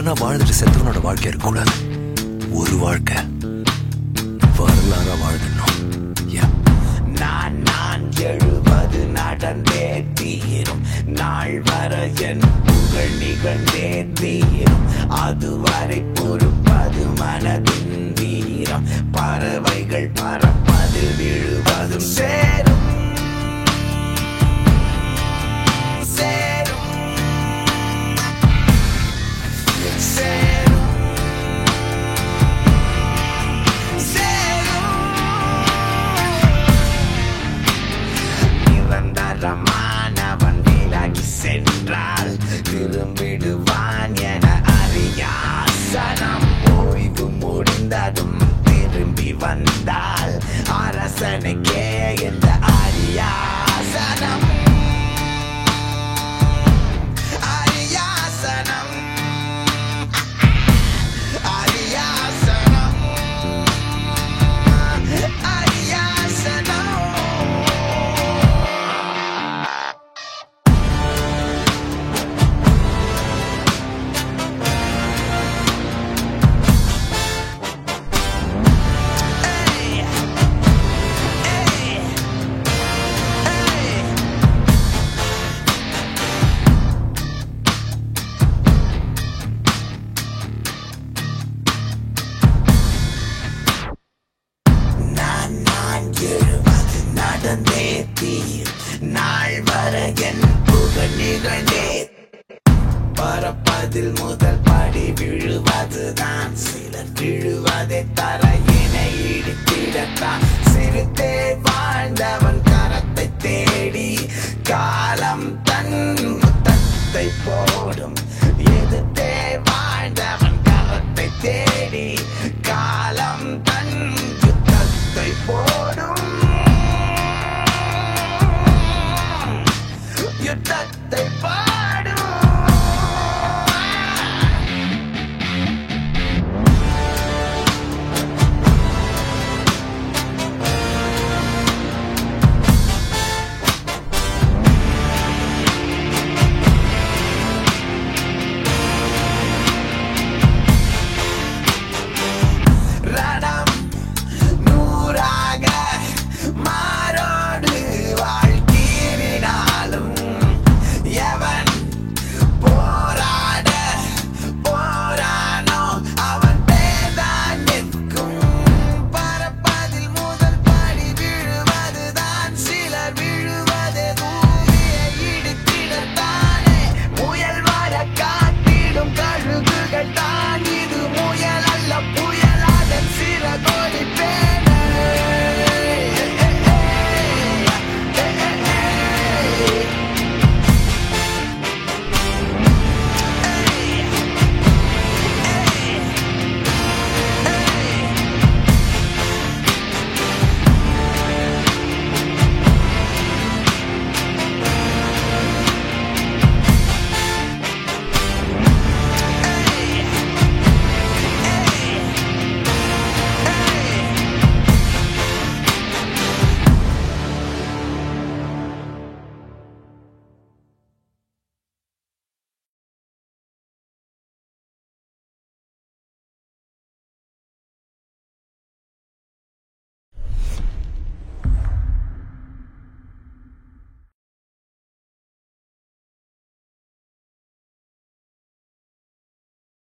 வரலாறுனா வாழ்ந்துட்டு செத்தவனோட வாழ்க்கை இருக்கக்கூடாது ஒரு வாழ்க்கை வரலாறா வாழ்ந்துடணும் Yeah. நான் நான் எழுவது நடந்தே தீரும் நாள் வர என் புகழ் நிகழ்ந்தே தீரும் அதுவரை பொறுப்பது மனதின் வீரம் பறவைகள் பறப்பதில் விழுவதும் சேரும் சேரும் சேரும் நிரந்தரமானவன் விலகி சென்றால் திரும்பிடுவான் என அறியாசனம் ஓய்வு முடிந்ததும் திரும்பி வந்தால் அரசனுக்கே இந்த அரியாசனம் அரியாசனம் அரியாசனம் அரியாசனம் நான் நான் எழுவது நடந்தே தீர் நாள் வர என் புகழ் நிகழ்ந்தே பறப்பதில் முதல் படி விழுவதுதான் சிலர் விழுவதை தரையினை இடித்திடத்தான் சிறுத்தே வாழ்ந்தவன் கரத்தை தேடி காலம் தன் முத்தத்தை போடும்